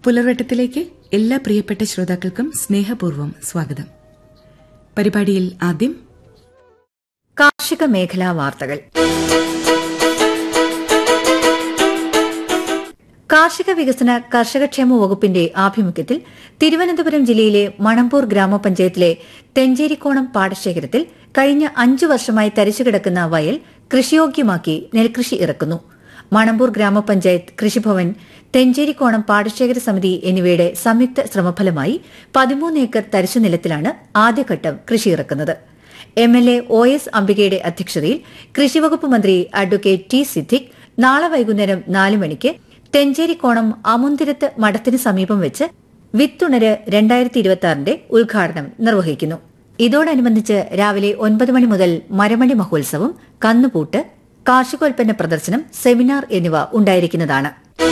പുലർവട്ടത്തിലേക്ക് എല്ലാ പ്രിയപ്പെട്ട ശ്രോതാക്കൾക്കും സ്നേഹപൂർവ്വം സ്വാഗതം പരിപാടിയിൽ ആദ്യം കാർഷിക മേഖലാ വാർത്തകൾ കാർഷിക വികസന കർഷകക്ഷേമ വകുപ്പിന്റെ ആഭിമുഖ്യത്തിൽ തിരുവനന്തപുരം ജില്ലയിലെ മണമ്പൂർ ഗ്രാമപഞ്ചായത്തിലെ തെഞ്ചേരിക്കോണം പാടശേഖരത്തിൽ കഴിഞ്ഞ അഞ്ചു വർഷമായി തരിച്ചുകിടക്കുന്ന വയൽ കൃഷിയോഗ്യമാക്കി നെൽകൃഷി ഇറക്കുന്നു മണമ്പൂർ ഗ്രാമപഞ്ചായത്ത് കൃഷിഭവൻ തെഞ്ചേരിക്കോണം പാടശേഖര സമിതി എന്നിവയുടെ സംയുക്ത ശ്രമഫലമായി പതിമൂന്ന് ഏക്കർ തരിശു നിലത്തിലാണ് ആദ്യഘട്ടം കൃഷി ഇറക്കുന്നത് M L A O S അംബികയുടെ അധ്യക്ഷതയിൽ കൃഷിവകുപ്പ് മന്ത്രി അഡ്വക്കേറ്റ് ടി സിദ്ദിഖ് നാളെ വൈകുന്നേരം നാല് മണിക്ക് തെഞ്ചേരിക്കോണം അമുന്തിരത്ത് മഠത്തിന് സമീപം വെച്ച് വിത്തുണര് രണ്ടായിരത്തി ഇരുപത്തിയാറിന്റെ ഉദ്ഘാടനം നിർവഹിക്കുന്നു ഇതോടനുബന്ധിച്ച് രാവിലെ ഒൻപത് മണി മുതൽ മരമണി മഹോത്സവം കന്നുപൂട്ട് കാർഷികോൽപ്പന്ന പ്രദർശനം സെമിനാർ എന്നിവ ഉണ്ടായിരിക്കുന്നതാണ്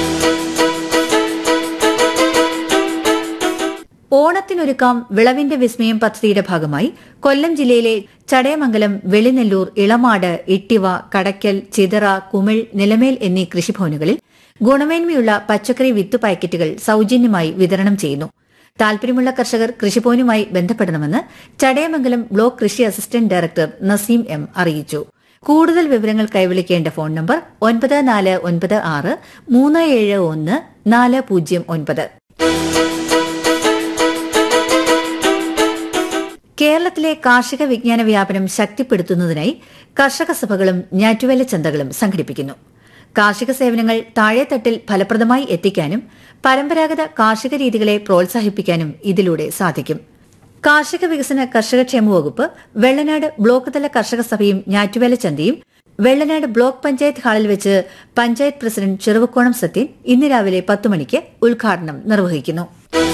ഓണത്തിനൊരുക്കാം വിളവിന്റെ വിസ്മയം പദ്ധതിയുടെ ഭാഗമായി കൊല്ലം ജില്ലയിലെ ചടയമംഗലം വെളിനെല്ലൂർ ഇളമാട് ഇട്ടിവ കടയ്ക്കൽ ചിതറ കുമിൾ നിലമേൽ എന്നീ കൃഷിഭവനുകളിൽ ഗുണമേന്മയുള്ള പച്ചക്കറി വിത്ത് പാക്കറ്റുകൾ സൌജന്യമായി വിതരണം ചെയ്യുന്നു താൽപര്യമുള്ള കർഷകർ കൃഷിഭവനുമായി ബന്ധപ്പെടണമെന്ന് ചടയമംഗലം ബ്ലോക്ക് കൃഷി അസിസ്റ്റന്റ് ഡയറക്ടർ നസീം എം അറിയിച്ചു കൂടുതൽ വിവരങ്ങൾ കൈവിളിക്കേണ്ട ഫോൺ നമ്പർ ഒൻപത് നാല് ഒൻപത് ആറ് മൂന്ന് ഏഴ് ഒന്ന് നാല് പൂജ്യം ഒൻപത് കേരളത്തിലെ കാർഷിക വിജ്ഞാന വ്യാപനം ശക്തിപ്പെടുത്തുന്നതിനായി കർഷക സഭകളും ഞാറ്റുവേല ചന്തകളും സംഘടിപ്പിക്കുന്നു കാർഷിക സേവനങ്ങൾ താഴെത്തട്ടിൽ ഫലപ്രദമായി എത്തിക്കാനും പരമ്പരാഗത കാർഷിക രീതികളെ പ്രോത്സാഹിപ്പിക്കാനും ഇതിലൂടെ സാധിക്കും കാർഷിക വികസന കർഷകക്ഷേമ വകുപ്പ് വെള്ളനാട് ബ്ലോക്ക് തല കർഷക സഭയും ഞാറ്റുവേല ചന്തയും വെള്ളനാട് ബ്ലോക്ക് പഞ്ചായത്ത് ഹാളിൽ വെച്ച് പഞ്ചായത്ത് പ്രസിഡന്റ് ചെറുവക്കോണം സത്യൻ ഇന്ന് രാവിലെ പത്ത് മണിക്ക് ഉദ്ഘാടനം നിർവഹിക്കുന്നു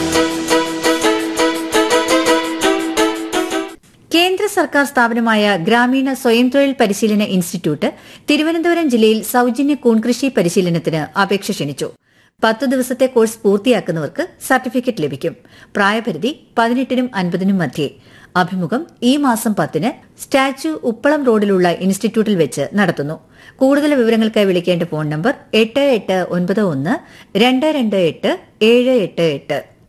കേന്ദ്ര സർക്കാർ സ്ഥാപനമായ ഗ്രാമീണ സ്വയം തൊഴിൽ പരിശീലന ഇൻസ്റ്റിറ്റ്യൂട്ട് തിരുവനന്തപുരം ജില്ലയിൽ സൌജന്യ കൂൺകൃഷി പരിശീലനത്തിന് അപേക്ഷ ക്ഷണിച്ചു പത്ത് ദിവസത്തെ കോഴ്സ് പൂർത്തിയാക്കുന്നവർക്ക് സർട്ടിഫിക്കറ്റ് ലഭിക്കും പ്രായപരിധി പതിനെട്ടിനും അൻപതിനും മധ്യേ അഭിമുഖം ഈ മാസം പത്തിന് സ്റ്റാച്യു ഉപ്പളം റോഡിലുള്ള ഇൻസ്റ്റിറ്റ്യൂട്ടിൽ വെച്ച് നടത്തുന്നു കൂടുതൽ വിവരങ്ങൾക്കായി വിളിക്കേണ്ട ഫോൺ നമ്പർ എട്ട് എട്ട് ഒൻപത് ഒന്ന് രണ്ട് രണ്ട് എട്ട് ഏഴ് എട്ട് എട്ട്